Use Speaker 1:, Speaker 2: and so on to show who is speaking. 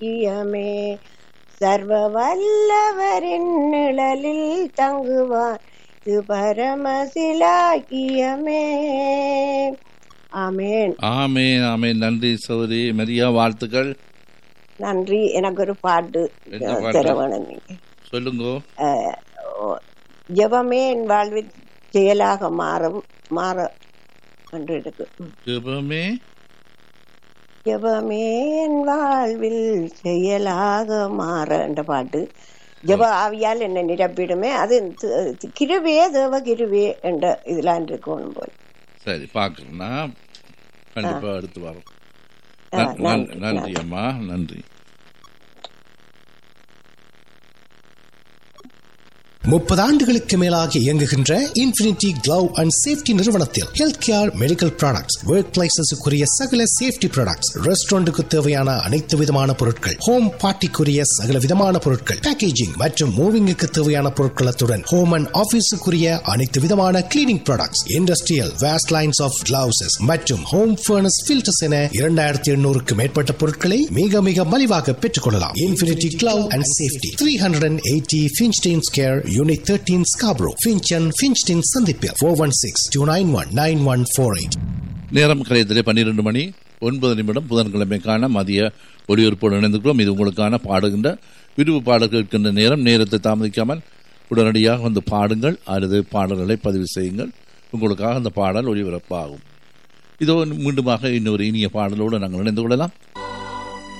Speaker 1: பாக்கியமே சர்வ வல்லவரின் நிழலில் தங்குவான் இது பரமசிலாக்கியமே ஆமேன்
Speaker 2: ஆமேன் ஆமேன் நன்றி சௌரி மரியா வாழ்த்துக்கள்
Speaker 1: நன்றி எனக்கு ஒரு பாட்டு
Speaker 2: என்ன பாட்டு?
Speaker 1: தரவணும் நீங்க
Speaker 2: சொல்லுங்க
Speaker 1: அஹ், ஓ, ஜெபமே என் வாழ்வில் செயலாக மாறும் மாற என்று இருக்கு ம்.
Speaker 2: ஜெபமே
Speaker 1: ஜெபமே என் வாழ்வில் செயலாக மாற என்ற பாட்டு ஜெப ஆவியால் என்ன நிரப்பிடுமே அது தி- கிருபே தேவ கிருபே என்ற இதெல்லாம் இருக்கணும் போல்
Speaker 2: சரி பார்க்குறேன் நான் கண்டிப்பாக எடுத்து வரோம்
Speaker 1: ஆ,
Speaker 2: நன்- நன்-
Speaker 1: நன்றி,
Speaker 2: நன்றி அம்மா நன்றி
Speaker 3: முப்பது ஆண்டுகளுக்கு மேலாக இயங்குகின்ற இன்ஃபினிட்டி கிளவ் அண்ட் சேஃப்டி நிறுவனத்தில் health care medical products work பிளேசஸுக்குரிய சகல சேஃப்டி ப்ராடக்ட்ஸ் ரெஸ்டாரண்ட்டுக்கு தேவையான அனைத்து விதமான பொருட்கள் ஹோம் பார்ட்டிக்குரிய சகல விதமான பொருட்கள் பேக்கேஜிங் மற்றும் மூவிங்குக்கு தேவையான பொருட்களத்துடன் ஹோம் அண்ட் ஆபீஸுக்குரிய அனைத்து விதமான cleaning products industrial waste lines of gloves மற்றும் ஹோம் ஃபர்னஸ் ஃபில்டர்ஸ் என இரண்டாயிரத்தி எண்ணூறுக்கு மேற்பட்ட பொருட்களை மிக மிக மலிவாக பெற்றுக்கொள்ளலாம் Infinity Glove and Safety three hundred and eighty Finchdene Square unit thirteen Scarborough Finch and Finchdene சந்திப்பில் four one six two nine one nine one four eight
Speaker 2: நேரம் கலையத்திலே பன்னிரண்டு மணி ஒன்பது நிமிடம் புதன்கிழமைக்கான மதிய ஒளிபரப்போடு இணைந்துக்கிறோம் இது உங்களுக்கான பாடுகின்ற விருப்பு பாடல் கேட்கின்ற நேரம் நேரத்தை தாமதிக்காமல் உடனடியாக வந்து பாடுங்கள் அல்லது பாடல்களை பதிவு செய்யுங்கள் உங்களுக்காக அந்த பாடல் ஒளிபரப்பாகும் இதோ மீண்டுமாக இன்னொரு இனிய பாடலோடு நாங்கள் இணைந்து கொள்ளலாம்